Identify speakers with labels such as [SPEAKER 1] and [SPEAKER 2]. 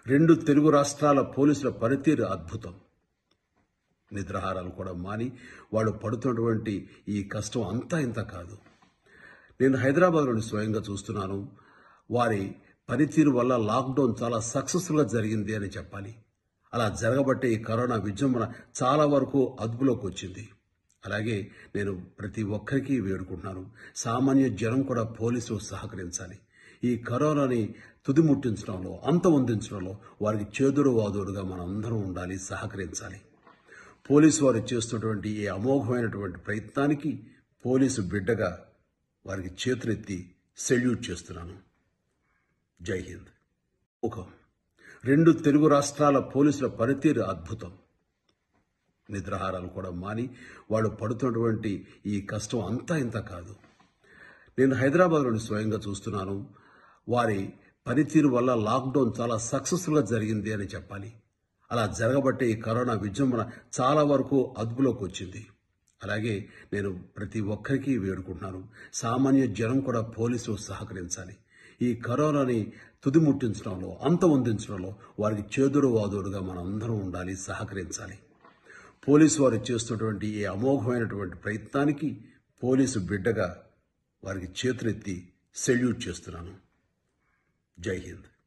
[SPEAKER 1] రెండు తెలుగు రాష్ట్రాల పోలీసుల పనితీరు అద్భుతం నిద్రాహారాలు కూడా మాని వాళ్ళు పడుతున్నటువంటి ఈ కష్టం అంతా ఇంత కాదు నేను హైదరాబాద్లోని స్వయంగా చూస్తున్నాను వారి పనితీరు వల్ల లాక్డౌన్ చాలా సక్సెస్ఫుల్గా జరిగింది అని చెప్పాలి అలా జరగబట్టే ఈ కరోనా విజృంభణ చాలా వరకు అదుపులోకి వచ్చింది అలాగే నేను ప్రతి ఒక్కరికి వేడుకుంటున్నాను సామాన్య జనం కూడా పోలీసులు సహకరించాలి ఈ కరోనాని తుదిముట్టించడంలో అంతమొందించడంలో వారికి చేదుడు వాదోడుగా మనం అందరం ఉండాలి సహకరించాలి పోలీసు వారు చేస్తున్నటువంటి ఈ అమోఘమైనటువంటి ప్రయత్నానికి పోలీసు బిడ్డగా వారికి చేతులెత్తి సెల్యూట్ చేస్తున్నాను జై హింద్ ముఖం రెండు తెలుగు రాష్ట్రాల పోలీసుల పనితీరు అద్భుతం నిద్రాహారాలు కూడా మాని వాళ్ళు పడుతున్నటువంటి ఈ కష్టం అంతా ఇంత కాదు నేను హైదరాబాద్లోని స్వయంగా చూస్తున్నాను వారి పనితీరు వల్ల లాక్డౌన్ చాలా సక్సెస్ఫుల్గా జరిగింది అని చెప్పాలి అలా జరగబట్టే ఈ కరోనా విజృంభణ చాలా వరకు అదుపులోకి వచ్చింది అలాగే నేను ప్రతి ఒక్కరికి వేడుకుంటున్నాను సామాన్య జనం కూడా పోలీసులు సహకరించాలి ఈ కరోనాని తుదిముట్టించడంలో అంతమొందించడంలో వారికి చేదుడు వాదోడుగా మనం అందరం ఉండాలి సహకరించాలి పోలీసు వారు చేస్తున్నటువంటి ఈ అమోఘమైనటువంటి ప్రయత్నానికి పోలీసు బిడ్డగా వారికి చేతులెత్తి సెల్యూట్ చేస్తున్నాను జై హింద్